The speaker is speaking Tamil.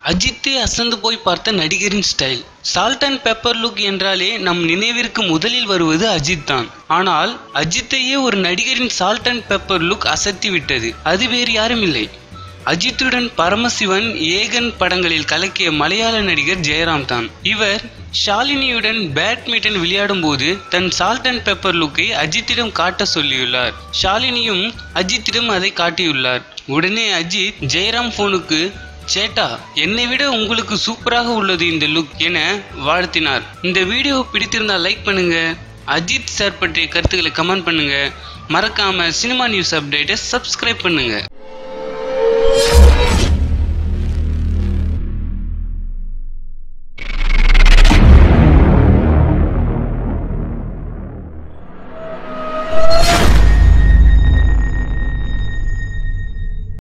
அஜித்தே அசந்து போய் பார்த்த நடிகரின் style salt and pepper look என்றாலே நம் நினைவிற்கு முதலில் வருவது அஜித் தான் ஆனால் அஜித்தையே ஒரு நடிகரின் சால்ட் அண்ட் பெப்பர் லுக் அசத்தி விட்டது அது வேறு யாரும் இல்லை அஜித்துடன் பரமசிவன் ஏகன் படங்களில் கலக்கிய மலையாள நடிகர் ஜெயராம் தான் இவர் ஷாலினியுடன் பேட்மிண்டன் விளையாடும் போது தன் சால்ட் அண்ட் பெப்பர் லுக்கை அஜித்திடம் காட்ட சொல்லியுள்ளார் ஷாலினியும் அஜித்திடம் அதை காட்டியுள்ளார் உடனே அஜித் ஜெயராம் போனுக்கு சேட்டா என்னை விட உங்களுக்கு சூப்பராக உள்ளது இந்த லுக் என வாழ்த்தினார் இந்த வீடியோ பிடித்திருந்தால் லைக் பண்ணுங்க அஜித் சார் பற்றிய கருத்துக்களை கமெண்ட் பண்ணுங்க மறக்காம சினிமா நியூஸ் அப்டேட்டை சப்ஸ்கிரைப் பண்ணுங்க